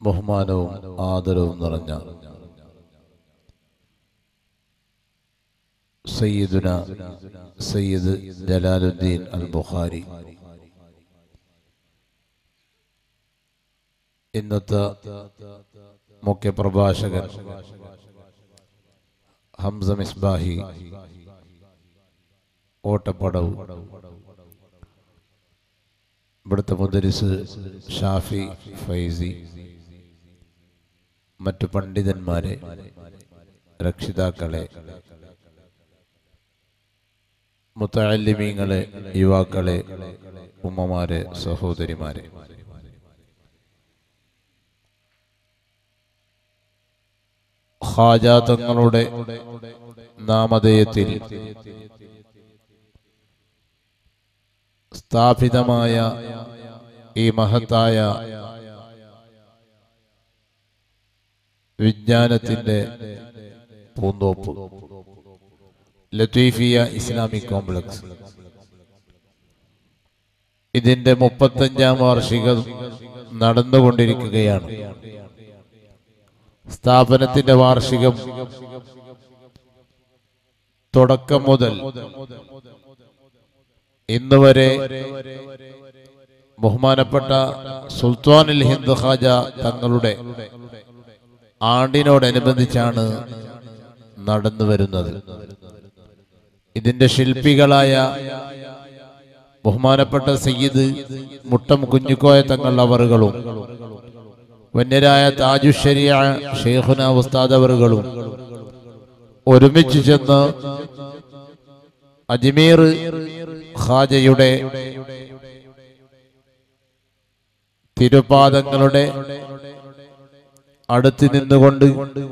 ബഹുമാനവും ആദരവും നിറഞ്ഞ സയ്യിദുന സയ്യിദ് ജലാലുദ്ദീൻ അൽ ബുഖാരി ഇന്നത്തെ മുഖ്യപ്രഭാഷകൻ ഹംസ മിസ്ബാഹി ഓട്ടപ്പടവ് ഇവിടുത്തെ മുദരിസ് ഷാഫി ഫൈസി മറ്റു പണ്ഡിതന്മാരെ രക്ഷിതാക്കളെ മുത്തല്ലിമീങ്ങളെ യുവാക്കളെ ഉമ്മമാരെ സഹോദരിമാരെ ഹാജാതങ്ങളുടെ നാമധേയത്തിൽ സ്ഥാപിതമായ ഈ മഹത്തായ വിജ്ഞാനത്തിന്റെ പൂന്തോപ്പ് ലത്തീഫിയ ഇസ്ലാമിക് കോംപ്ലക്സ് ഇതിന്റെ മുപ്പത്തഞ്ചാം വാർഷികം നടന്നുകൊണ്ടിരിക്കുകയാണ് സ്ഥാപനത്തിന്റെ വാർഷികം തുടക്കം മുതൽ ഇന്ന് വരെ ബഹുമാനപ്പെട്ട സുൽത്താനുൽ ഹിന്ദ് ഖാജ തങ്ങളുടെ ആണ്ടിനോടനുബന്ധിച്ചാണ് നടന്നു വരുന്നത് ഇതിന്റെ ശില്പികളായ ബഹുമാനപ്പെട്ട സയ്യിദ് മുട്ടം കുഞ്ഞുക്കോയ തങ്ങൾ അവറുകളും വന്യരായ താജുഷരിയ ഷെയ്ഖുന ഉസ്താദ് അവറുകളും ഒരുമിച്ച് ചെന്ന് അജ്മീർ ഖാജയുടെ തിരുപാദങ്ങളുടെ അടുത്ത് നിന്നുകൊണ്ട്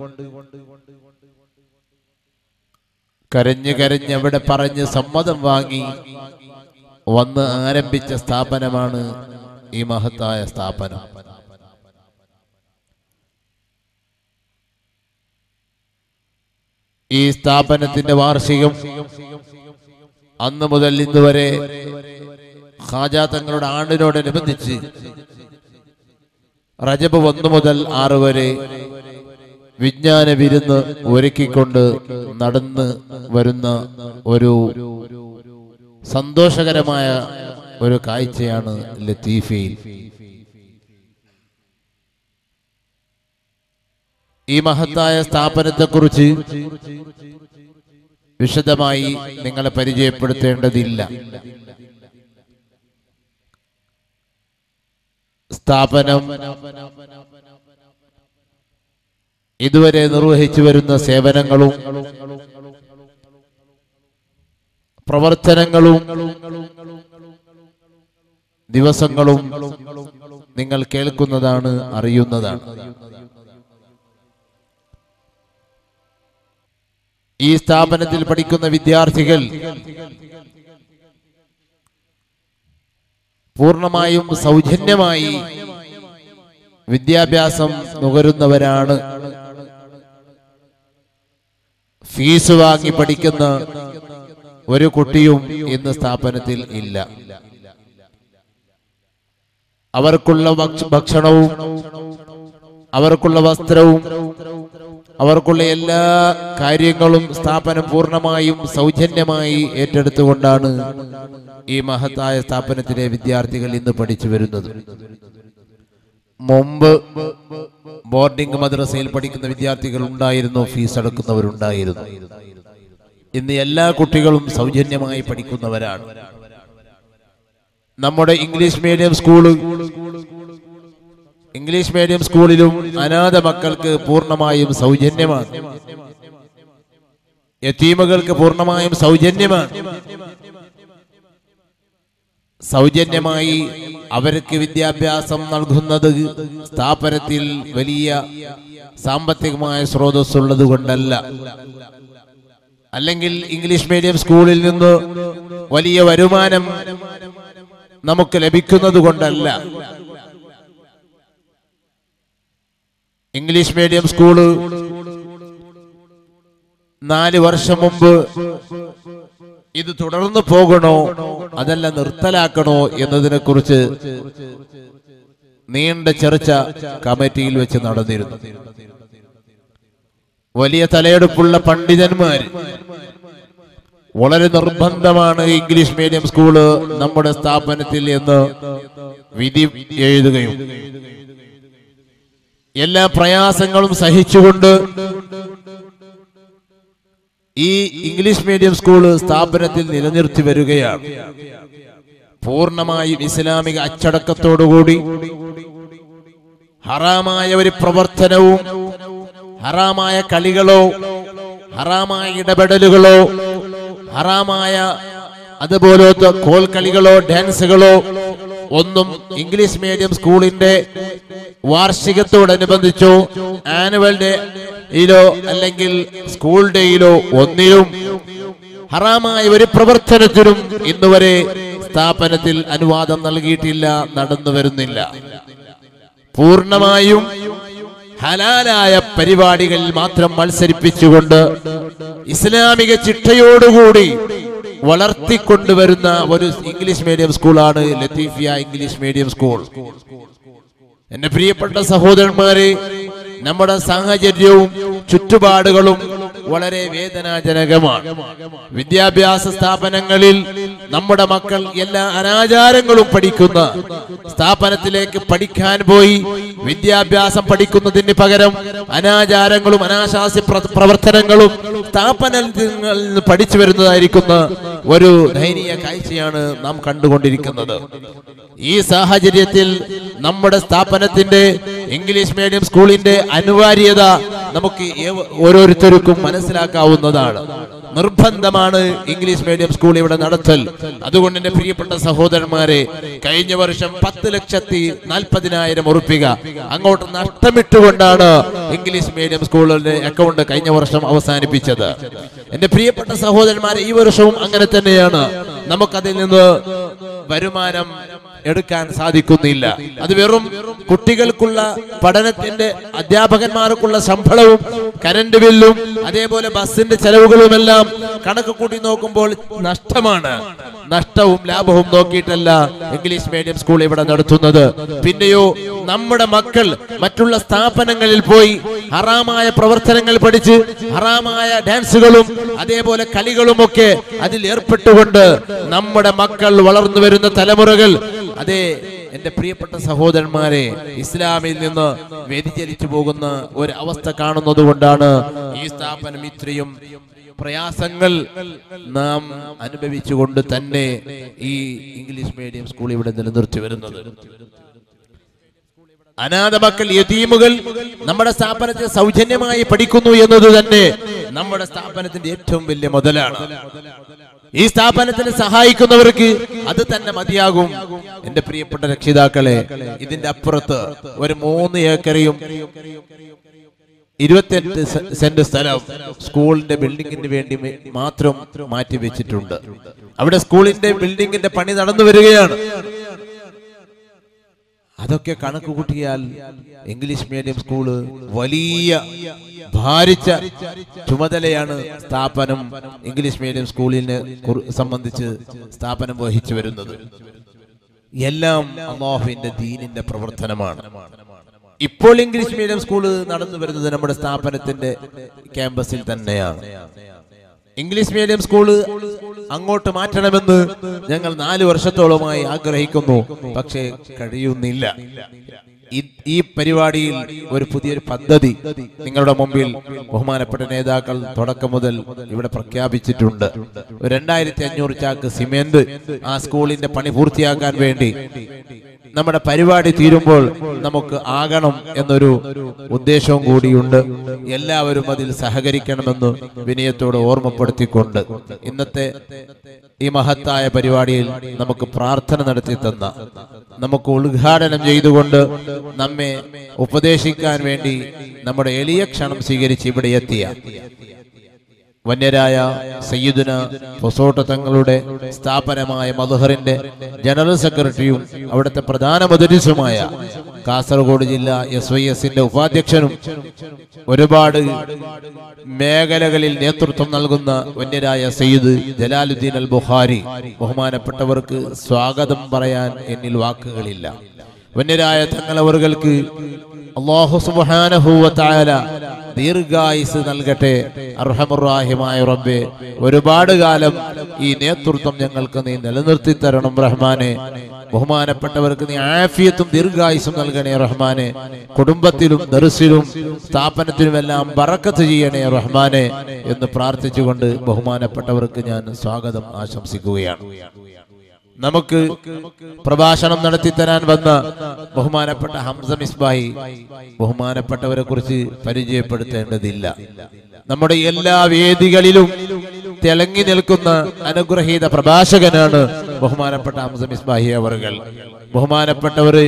കരഞ്ഞ് കരഞ്ഞ് അവിടെ പറഞ്ഞ് സമ്മതം വാങ്ങി വന്ന് ആരംഭിച്ച സ്ഥാപനമാണ് ഈ മഹത്തായ സ്ഥാപനം ഈ സ്ഥാപനത്തിന്റെ വാർഷികം അന്ന് മുതൽ ഇന്ന് വരെ ഖാജാ തങ്ങളുടെ ആണ്ടിനോടനുബന്ധിച്ച് റജബ് ഒന്ന് മുതൽ ആറ് വരെ വിജ്ഞാന വിരുന്ന് ഒരുക്കിക്കൊണ്ട് നടന്ന് വരുന്ന ഒരു സന്തോഷകരമായ ഒരു കാഴ്ചയാണ് ലത്തീഫയിൽ ഈ മഹത്തായ സ്ഥാപനത്തെക്കുറിച്ച് വിശദമായി നിങ്ങളെ പരിചയപ്പെടുത്തേണ്ടതില്ല സ്ഥാപനം ഇതുവരെ നിർവഹിച്ചു വരുന്ന സേവനങ്ങളും പ്രവർത്തനങ്ങളും ദിവസങ്ങളും നിങ്ങൾ കേൾക്കുന്നതാണ് അറിയുന്നതാണ് ഈ സ്ഥാപനത്തിൽ പഠിക്കുന്ന വിദ്യാർത്ഥികൾ പൂർണ്ണമായും സൗജന്യമായി വിദ്യാഭ്യാസം നുകരുന്നവരാണ് ഫീസ് വാങ്ങി പഠിക്കുന്ന ഒരു കുട്ടിയും ഇന്ന് സ്ഥാപനത്തിൽ ഇല്ല അവർക്കുള്ള ഭക്ഷ- ഭക്ഷണവും അവർക്കുള്ള വസ്ത്രവും അവർക്കുള്ള എല്ലാ കാര്യങ്ങളും സ്ഥാപനം പൂർണ്ണമായും സൗജന്യമായി ഏറ്റെടുത്തുകൊണ്ടാണ് ഈ മഹത്തായ സ്ഥാപനത്തിലെ വിദ്യാർത്ഥികൾ ഇന്ന് പഠിച്ചു വരുന്നത് മുമ്പ് ബോർഡിംഗ് മദ്രസയിൽ പഠിക്കുന്ന വിദ്യാർത്ഥികൾ ഉണ്ടായിരുന്നു ഫീസ് അടക്കുന്നവരുണ്ടായിരുന്നു ഇന്ന് എല്ലാ കുട്ടികളും സൗജന്യമായി പഠിക്കുന്നവരാണ് നമ്മുടെ English medium school English medium സ്കൂളിലും അനാഥ മക്കൾക്ക് പൂർണ്ണമായും സൗജന്യമാണ് യത്തീമകൾക്ക് പൂർണ്ണമായും സൗജന്യമാണ് സൗജന്യമായി അവർക്ക് വിദ്യാഭ്യാസം നൽകുന്നത് സ്ഥാപനത്തിൽ വലിയ സാമ്പത്തികമായ സ്രോതസ്സുള്ളത് കൊണ്ടല്ല അല്ലെങ്കിൽ ഇംഗ്ലീഷ് മീഡിയം സ്കൂളിൽ നിന്ന് വലിയ വരുമാനം നമുക്ക് ലഭിക്കുന്നത് കൊണ്ടല്ല ഇംഗ്ലീഷ് മീഡിയം സ്കൂള് നാല് വർഷം മുമ്പ് ഇത് തുടർന്ന് പോകണോ അതല്ല നിർത്തലാക്കണോ എന്നതിനെ കുറിച്ച് നീണ്ട ചർച്ച കമ്മിറ്റിയിൽ വെച്ച് നടന്നിരുന്നു വലിയ തലയെടുപ്പുള്ള പണ്ഡിതന്മാർ വളരെ നിർബന്ധമാണ് ഇംഗ്ലീഷ് മീഡിയം സ്കൂള് നമ്മുടെ സ്ഥാപനത്തിൽ എന്ന് വിധി എഴുതുകയും എല്ലാ പ്രയാസങ്ങളും സഹിച്ചുകൊണ്ട് ഈ ഇംഗ്ലീഷ് മീഡിയം സ്കൂള് സ്ഥാപനത്തിൽ നിലനിർത്തി വരികയാണ് പൂർണ്ണമായും ഇസ്ലാമിക അച്ചടക്കത്തോടുകൂടി ഹറാമായ ഒരു പ്രവർത്തനവും ഹറാമായ കളികളോ ഹറാമായ ഇടപെടലുകളോ ഹറാമായ അതുപോലത്തെ കോൽക്കളികളോ ഡാൻസുകളോ ഒന്നും ഇംഗ്ലീഷ് മീഡിയം സ്കൂളിന്റെ വാർഷികത്തോടനുബന്ധിച്ചോ ആനുവൽ ഡേയിലോ അല്ലെങ്കിൽ സ്കൂൾ ഡേയിലോ ഒന്നിലും ഹറാമായ ഒരു പ്രവർത്തനത്തിനും ഇന്നുവരെ സ്ഥാപനത്തിൽ അനുവാദം നൽകിയിട്ടില്ല നടന്നു വരുന്നില്ല പൂർണ്ണമായും ഹലാലായ പരിപാടികളിൽ മാത്രം മത്സരിപ്പിച്ചുകൊണ്ട് ഇസ്ലാമിക ചിട്ടയോടുകൂടി വളർത്തിക്കൊണ്ടുവരുന്ന ഒരു ഇംഗ്ലീഷ് മീഡിയം സ്കൂളാണ് ലത്തീഫിയ ഇംഗ്ലീഷ് മീഡിയം സ്കൂൾ എന്റെ പ്രിയപ്പെട്ട സഹോദരന്മാരെ നമ്മുടെ സാഹചര്യവും ചുറ്റുപാടുകളും വളരെ വേദനാജനകമാണ് വിദ്യാഭ്യാസ സ്ഥാപനങ്ങളിൽ നമ്മുടെ മക്കൾ എല്ലാ അനാചാരങ്ങളും പഠിക്കുന്ന സ്ഥാപനത്തിലേക്ക് പഠിക്കാൻ പോയി വിദ്യാഭ്യാസം പഠിക്കുന്നതിന് പകരം അനാചാരങ്ങളും അനാശാസ്യ പ്ര- പ്രവർത്തനങ്ങളും സ്ഥാപനത്തിൽ നിന്ന് പഠിച്ചു വരുന്നതായിരിക്കുന്ന ഒരു ദയനീയ കാഴ്ചയാണ് നാം കണ്ടുകൊണ്ടിരിക്കുന്നത് ഈ സാഹചര്യത്തിൽ നമ്മുടെ സ്ഥാപനത്തിന്റെ ഇംഗ്ലീഷ് മീഡിയം സ്കൂളിന്റെ അനിവാര്യത നമുക്ക് ഏവ- ഓരോരുത്തർക്കും മനസ്സിലാക്കാവുന്നതാണ് നിർബന്ധമാണ് ഇംഗ്ലീഷ് മീഡിയം സ്കൂൾ ഇവിടെ നടത്തൽ അതുകൊണ്ട് എന്റെ പ്രിയപ്പെട്ട സഹോദരന്മാരെ കഴിഞ്ഞ വർഷം പത്ത് ലക്ഷത്തി നാൽപ്പതിനായിരം ഉറുപ്പിക അങ്ങോട്ട് നഷ്ടമിട്ടുകൊണ്ടാണ് ഇംഗ്ലീഷ് മീഡിയം സ്കൂളിന്റെ അക്കൗണ്ട് കഴിഞ്ഞ വർഷം അവസാനിപ്പിച്ചത് എന്റെ പ്രിയപ്പെട്ട സഹോദരന്മാരെ ഈ വർഷവും അങ്ങനെ തന്നെയാണ് നമുക്കതിൽ നിന്ന് വരുമാനം എടുക്കാൻ സാധിക്കുന്നില്ല അത് വെറും കുട്ടികൾക്കുള്ള പഠനത്തിന്റെ അധ്യാപകന്മാർക്കുള്ള ശമ്പളവും കരണ്ട് ബില്ലും അതേപോലെ ബസിന്റെ ചെലവുകളുമെല്ലാം കണക്ക് കൂട്ടി നോക്കുമ്പോൾ നഷ്ടമാണ് നഷ്ടവും ലാഭവും നോക്കിയിട്ടല്ല ഇംഗ്ലീഷ് മീഡിയം സ്കൂൾ ഇവിടെ നടത്തുന്നത് പിന്നെയോ നമ്മുടെ മക്കൾ മറ്റുള്ള സ്ഥാപനങ്ങളിൽ പോയി ഹറാമായ പ്രവർത്തനങ്ങൾ പഠിച്ച് ഹറാമായ ഡാൻസുകളും അതേപോലെ കളികളുമൊക്കെ അതിൽ ഏർപ്പെട്ടുകൊണ്ട് നമ്മുടെ മക്കൾ വളർന്നു വരുന്ന തലമുറകൾ അതെ എന്റെ പ്രിയപ്പെട്ട സഹോദരന്മാരെ ഇസ്ലാമിൽ നിന്ന് വ്യതിചലിച്ചു പോകുന്ന ഒരു അവസ്ഥ കാണുന്നത് കൊണ്ടാണ് ഈ സ്ഥാപനം ഇത്രയും പ്രയാസങ്ങൾ നാം അനുഭവിച്ചുകൊണ്ട് തന്നെ ഈ ഇംഗ്ലീഷ് മീഡിയം സ്കൂൾ ഇവിടെ നിലനിർത്തി വരുന്നത് അനാഥ മക്കൾ യതീമുകൾ നമ്മുടെ സ്ഥാപനത്തിൽ സൗജന്യമായി പഠിക്കുന്നു എന്നത് തന്നെ നമ്മുടെ സ്ഥാപനത്തിന്റെ ഏറ്റവും വലിയ മുതലാണ് ഈ സ്ഥാപനത്തിന് സഹായിക്കുന്നവർക്ക് അത് തന്നെ മതിയാകും എന്റെ പ്രിയപ്പെട്ട രക്ഷിതാക്കളെ ഇതിന്റെ അപ്പുറത്ത് ഒരു മൂന്ന് ഏക്കറയും ഇരുപത്തിയെട്ട് സെ- സെന്റ് സ്ഥലം സ്കൂളിന്റെ ബിൽഡിങ്ങിന് വേണ്ടി മേ- മാത്രം മാറ്റി വെച്ചിട്ടുണ്ട് അവിടെ സ്കൂളിന്റെ ബിൽഡിങ്ങിന്റെ പണി നടന്നു വരികയാണ് അതൊക്കെ കണക്ക് കൂട്ടിയാൽ ഇംഗ്ലീഷ് മീഡിയം സ്കൂള് വലിയ ഭാരിച്ച ചുമതലയാണ് സ്ഥാപനം ഇംഗ്ലീഷ് മീഡിയം സ്കൂളിനെ കുറി- സംബന്ധിച്ച് സ്ഥാപനം വഹിച്ചു വരുന്നത് എല്ലാം അള്ളാഹുവിന്റെ ദീനിന്റെ പ്രവർത്തനമാണ് ഇപ്പോൾ ഇംഗ്ലീഷ് മീഡിയം സ്കൂള് നടന്നു വരുന്നത് നമ്മുടെ സ്ഥാപനത്തിന്റെ ക്യാമ്പസിൽ തന്നെയാണ് ഇംഗ്ലീഷ് മീഡിയം സ്കൂള് അങ്ങോട്ട് മാറ്റണമെന്ന് ഞങ്ങൾ നാല് വർഷത്തോളമായി ആഗ്രഹിക്കുന്നു പക്ഷേ കഴിയുന്നില്ല ഈ- ഈ പരിപാടിയിൽ ഒരു പുതിയൊരു പദ്ധതി നിങ്ങളുടെ മുമ്പിൽ ബഹുമാനപ്പെട്ട നേതാക്കൾ തുടക്കം മുതൽ ഇവിടെ പ്രഖ്യാപിച്ചിട്ടുണ്ട് ഒരു രണ്ടായിരത്തി അഞ്ഞൂറ് ചാക്ക് സിമെന്റ് ആ സ്കൂളിന്റെ പണി പൂർത്തിയാക്കാൻ വേണ്ടി നമ്മുടെ പരിപാടി തീരുമ്പോൾ നമുക്ക് ആകണം എന്നൊരു ഉദ്ദേശവും കൂടിയുണ്ട് എല്ലാവരും അതിൽ സഹകരിക്കണമെന്ന് വിനയത്തോട് ഓർമ്മപ്പെടുത്തിക്കൊണ്ട് ഇന്നത്തെ ഈ മഹത്തായ പരിപാടിയിൽ നമുക്ക് പ്രാർത്ഥന നടത്തി തന്ന നമുക്ക് ഉദ്ഘാടനം ചെയ്തുകൊണ്ട് നമ്മെ ഉപദേശിക്കാൻ വേണ്ടി നമ്മുടെ എളിയ ക്ഷണം സ്വീകരിച്ച് ഇവിടെ എത്തിയ വന്യരായ സയ്യിദുന പൊസോട്ട തങ്ങളുടെ സ്ഥാപനമായ മധുഹറിന്റെ ജനറൽ സെക്രട്ടറിയും അവിടുത്തെ പ്രധാന മുദരിസുമായ കാസർഗോഡ് ജില്ല എസ് വൈ എസിന്റെ ഉപാധ്യക്ഷനും ഒരുപാട് മേഖലകളിൽ നേതൃത്വം നൽകുന്ന വന്യരായ സയ്യിദ് ജലാലുദ്ദീൻ അൽ ബുഖാരി ബഹുമാനപ്പെട്ടവർക്ക് സ്വാഗതം പറയാൻ എന്നിൽ വാക്കുകളില്ല വന്യരായ തങ്ങളവറുകൾക്ക് അള്ളാഹു സുബാനഹൂവത്തായ ദീർഘായുസ് നൽകട്ടെ അർഹമുറാഹിമായ റബ്ബെ ഒരുപാട് കാലം ഈ നേതൃത്വം ഞങ്ങൾക്ക് നീ നിലനിർത്തി തരണം റഹ്മാനെ ബഹുമാനപ്പെട്ടവർക്ക് നീ ആഫിയത്തും ദീർഘായുസും നൽകണേ റഹ്മാനെ കുടുംബത്തിലും ദർസിലും സ്ഥാപനത്തിലുമെല്ലാം ബറക്കത്ത് ചെയ്യണേ റഹ്മാനെ എന്ന് പ്രാർത്ഥിച്ചുകൊണ്ട് ബഹുമാനപ്പെട്ടവർക്ക് ഞാൻ സ്വാഗതം ആശംസിക്കുകയാണ് നമുക്ക് പ്രഭാഷണം നടത്തി തരാൻ വന്ന ബഹുമാനപ്പെട്ട ഹംസ മിസ്ബായി ബഹുമാനപ്പെട്ടവരെ കുറിച്ച് പരിചയപ്പെടുത്തേണ്ടതില്ല നമ്മുടെ എല്ലാ വേദികളിലും തിളങ്ങി നിൽക്കുന്ന അനുഗ്രഹീത പ്രഭാഷകനാണ് ബഹുമാനപ്പെട്ട ഹംസ മിസ്ബാഹി അവറുകൾ ബഹുമാനപ്പെട്ടവര്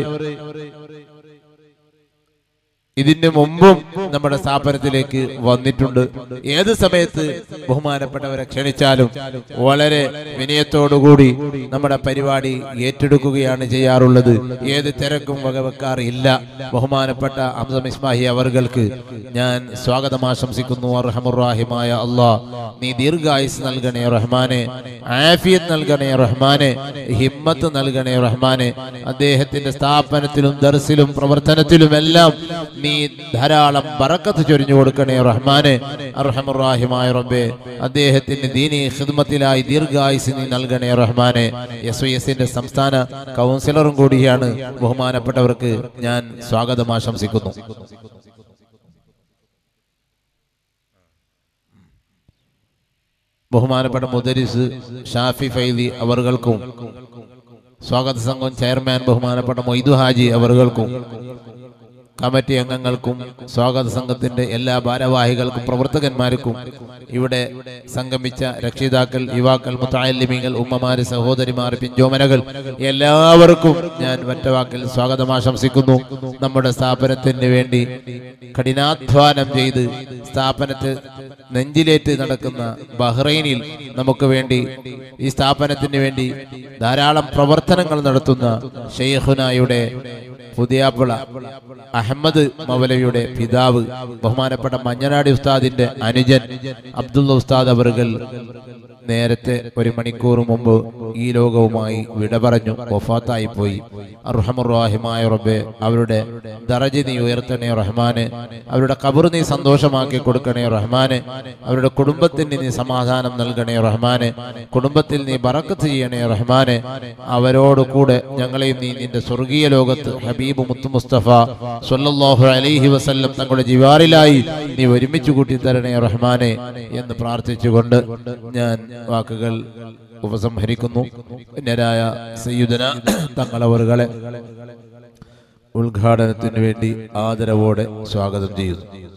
ഇതിന് മുമ്പും നമ്മുടെ സ്ഥാപനത്തിലേക്ക് വന്നിട്ടുണ്ട് ഏത് സമയത്ത് ബഹുമാനപ്പെട്ടവരെ ക്ഷണിച്ചാലും വളരെ വിനയത്തോടുകൂടി നമ്മുടെ പരിപാടി ഏറ്റെടുക്കുകയാണ് ചെയ്യാറുള്ളത് ഏത് തിരക്കും വകവെക്കാറില്ല ബഹുമാനപ്പെട്ട അംസം ഇസ്മാഹി അവർക്ക് ഞാൻ സ്വാഗതം ആശംസിക്കുന്നു അർഹമുറാഹിമായ അള്ളാ നീ ദീർഘായുസ് നൽകണേ റഹ്മാനെ ആഫിയത്ത് നൽകണേ റഹ്മാനെ ഹിമ്മത്ത് നൽകണേ റഹ്മാനെ അദ്ദേഹത്തിന്റെ സ്ഥാപനത്തിലും ദർസിലും പ്രവർത്തനത്തിലുമെല്ലാം നീ ധാരാളം ബറക്കത്ത് ചൊരിഞ്ഞു കൊടുക്കണേ റഹ്മാനെ അർഹമുറാഹിമായ റബ്ബേ അദ്ദേഹത്തിന് ദീനി ഖിദ്മത്തിലായി ദീർഘായുസ് നീ നൽകണേ റഹ്മാനെ എസ് ഒ എസിന്റെ സംസ്ഥാന കൗൺസിലറും കൂടിയാണ് ബഹുമാനപ്പെട്ടവർക്ക് ഞാൻ സ്വാഗതം ആശംസിക്കുന്നു ബഹുമാനപ്പെട്ട മുദരിസ് ഷാഫി ഫൈലി അവർകൾക്കും സ്വാഗത സംഘം ചെയർമാൻ ബഹുമാനപ്പെട്ട മൊയ്തു ഹാജി അവർകൾക്കും കമ്മിറ്റി അംഗങ്ങൾക്കും സ്വാഗത സംഘത്തിന്റെ എല്ലാ ഭാരവാഹികൾക്കും പ്രവർത്തകന്മാർക്കും ഇവിടെ സംഗമിച്ച രക്ഷിതാക്കൾ യുവാക്കൾ മുത്താലിമികൾ ഉമ്മമാര് സഹോദരിമാർ പിഞ്ചോമനകൾ എല്ലാവർക്കും ഞാൻ ഒറ്റവാക്കിൽ സ്വാഗതം ആശംസിക്കുന്നു നമ്മുടെ സ്ഥാപനത്തിന് വേണ്ടി കഠിനാധ്വാനം ചെയ്ത് സ്ഥാപനത്തെ നെഞ്ചിലേറ്റ് നടക്കുന്ന ബഹ്റൈനിൽ നമുക്ക് വേണ്ടി ഈ സ്ഥാപനത്തിന് വേണ്ടി ധാരാളം പ്രവർത്തനങ്ങൾ നടത്തുന്ന ഷെയ്ഖുനായുടെ പുതിയാപ്പിള അഹമ്മദ് മൗലവിയുടെ പിതാവ് ബഹുമാനപ്പെട്ട മഞ്ഞനാടി ഉസ്താദിന്റെ അനുജൻ അബ്ദുള്ള ഉസ്താദ് അവറുകൾ നേരത്തെ ഒരു മണിക്കൂർ മുമ്പ് ഈ ലോകവുമായി വിട പറഞ്ഞു വഫാത്തായി പോയി അർഹമുറാഹിമായ റബ്ബെ അവരുടെ ദറജ നീ ഉയർത്തണേ റഹ്മാനെ അവരുടെ കബർ നീ സന്തോഷമാക്കി കൊടുക്കണേ റഹ്മാനെ അവരുടെ കുടുംബത്തിന് നീ സമാധാനം നൽകണേ റഹ്മാനെ കുടുംബത്തിൽ നീ ബറക്കത്ത് ചെയ്യണേ റഹ്മാനെ അവരോട് കൂടെ ഞങ്ങളെയും നീ നിന്റെ സ്വർഗീയ ലോകത്ത് ഹബീബ് മുത്തു മുസ്തഫ സല്ലല്ലാഹു അലൈഹി വസല്ലം തങ്ങളുടെ ജിവാറിലായി നീ ഒരുമിച്ച് കൂട്ടി തരണേ റഹ്മാനെ എന്ന് പ്രാർത്ഥിച്ചുകൊണ്ട് ഞാൻ വാക്കുകൾ ഉപസംഹരിക്കുന്നു പിന്നരായ സയ്യുദന തങ്ങളവറുകളെ ഉദ്ഘാടനത്തിന് വേണ്ടി ആദരവോടെ സ്വാഗതം ചെയ്യുന്നു